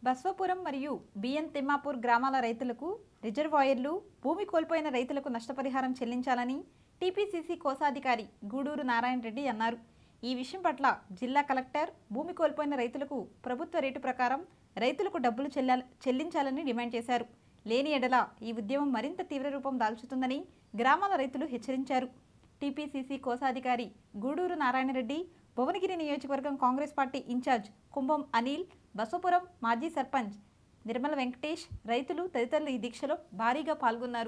బస్వపురం మరియు బిఎన్ తిమ్మాపూర్ గ్రామాల రైతులకు రిజర్వాయర్లు భూమి కోల్పోయిన రైతులకు నష్టపరిహారం చెల్లించాలని టీపీసీసీ కోశాధికారి గూడూరు నారాయణ రెడ్డి అన్నారు ఈ విషయం పట్ల జిల్లా కలెక్టర్ భూమి కోల్పోయిన రైతులకు ప్రభుత్వ రేటు ప్రకారం రైతులకు డబ్బులు చెల్లాల చెల్లించాలని డిమాండ్ చేశారు లేని ఎడల ఈ ఉద్యమం మరింత తీవ్ర రూపం దాల్చుతుందని గ్రామాల రైతులు హెచ్చరించారు టీపీసీసీ కోశాధికారి గూడూరు నారాయణరెడ్డి భువనగిరి నియోజకవర్గం కాంగ్రెస్ పార్టీ ఇన్ఛార్జ్ కుంభం అనిల్ బసవపురం మాజీ సర్పంచ్ నిర్మల వెంకటేష్ రైతులు తదితరులు ఈ దీక్షలో భారీగా పాల్గొన్నారు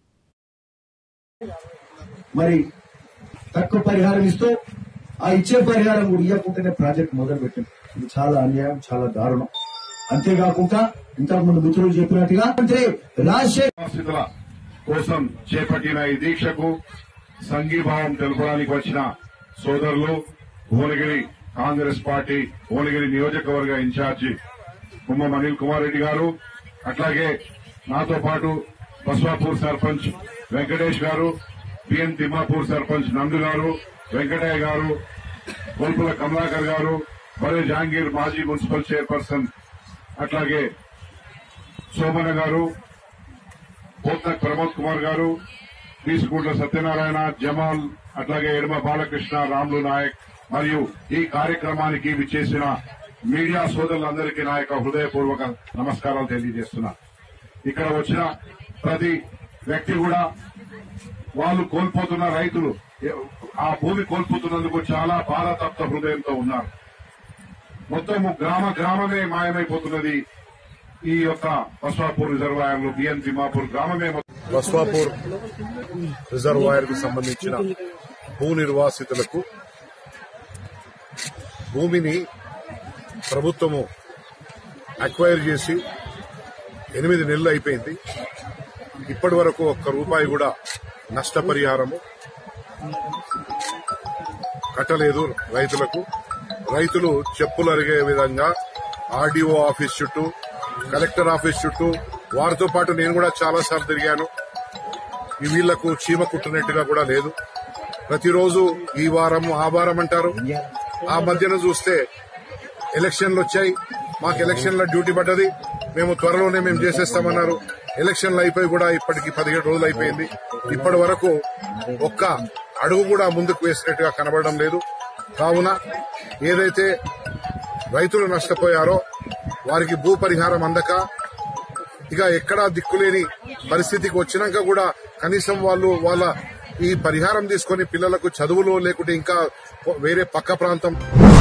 మరి తక్కువ పరిహారం ఇస్తూ ఆ ఇచ్చే పరిహారం కూడా ఇవ్వకుండానే ప్రాజెక్ట్ మొదలు పెట్టింది ఇది చాలా అన్యాయం చాలా దారుణం అంతేకాకుండా ఇంతకుముందు మిత్రులు చెప్పినట్టుగా మంత్రి రాజశేఖర్ పరిస్థితుల కోసం చేపట్టిన ఈ దీక్షకు సంఘీభావం తెలపడానికి వచ్చిన సోదరులు భువనగిరి కాంగ్రెస్ పార్టీ భువనగిరి నియోజకవర్గ ఇన్ఛార్జి కుమ్మం అనిల్ కుమార్ రెడ్డి గారు అట్లాగే నాతో పాటు బస్వాపూర్ సర్పంచ్ వెంకటేష్ గారు పిఎన్ తిమ్మాపూర్ సర్పంచ్ నందు గారు వెంకటయ్య గారు గొల్పుల కమలాకర్ గారు బరే జహాంగీర్ మాజీ మున్సిపల్ చైర్పర్సన్ అట్లాగే సోమన గారు పోత్నక్ ప్రమోద్ కుమార్ గారు బీసుకుంట్ల సత్యనారాయణ జమాల్ అట్లాగే ఎడమ బాలకృష్ణ రాములు నాయక్ మరియు ఈ కార్యక్రమానికి విచ్చేసిన మీడియా సోదరులందరికీ నా యొక్క హృదయపూర్వక నమస్కారాలు తెలియజేస్తున్నా ఇక్కడ వచ్చిన ప్రతి వ్యక్తి కూడా వాళ్ళు కోల్పోతున్న రైతులు ఆ భూమి కోల్పోతున్నందుకు చాలా బాధాతప్త హృదయంతో ఉన్నారు మొత్తము గ్రామ గ్రామమే మాయమైపోతున్నది ఈ యొక్క బస్వాపూర్ రిజర్వాయర్లు బిఎన్ తిమ్మాపూర్ గ్రామమే మొత్తం బస్వాపూర్ రిజర్వాయర్ కు సంబంధించిన భూ నిర్వాసితులకు భూమిని ప్రభుత్వము అక్వైర్ చేసి ఎనిమిది నెలలు అయిపోయింది ఇప్పటి వరకు ఒక్క రూపాయి కూడా నష్టపరిహారము కట్టలేదు రైతులకు రైతులు చెప్పులు అరిగే విధంగా ఆర్డీఓ ఆఫీస్ చుట్టూ కలెక్టర్ ఆఫీస్ చుట్టూ వారితో పాటు నేను కూడా చాలా సార్లు తిరిగాను ఈ వీళ్లకు చీమ కుట్టినట్టుగా కూడా లేదు ప్రతిరోజు ఈ వారం ఆ వారం అంటారు ఆ మధ్యన చూస్తే ఎలక్షన్లు వచ్చాయి మాకు ఎలక్షన్ల డ్యూటీ పడ్డది మేము త్వరలోనే మేము చేసేస్తామన్నారు ఎలక్షన్లు అయిపోయి కూడా ఇప్పటికి పదిహేడు రోజులు అయిపోయింది ఇప్పటి వరకు ఒక్క అడుగు కూడా ముందుకు వేసినట్టుగా కనబడడం లేదు కావున ఏదైతే రైతులు నష్టపోయారో వారికి భూ పరిహారం అందక ఇక ఎక్కడా దిక్కులేని పరిస్థితికి వచ్చినాక కూడా కనీసం వాళ్ళు వాళ్ళ ఈ పరిహారం తీసుకొని పిల్లలకు చదువులో లేకుంటే ఇంకా వేరే పక్క ప్రాంతం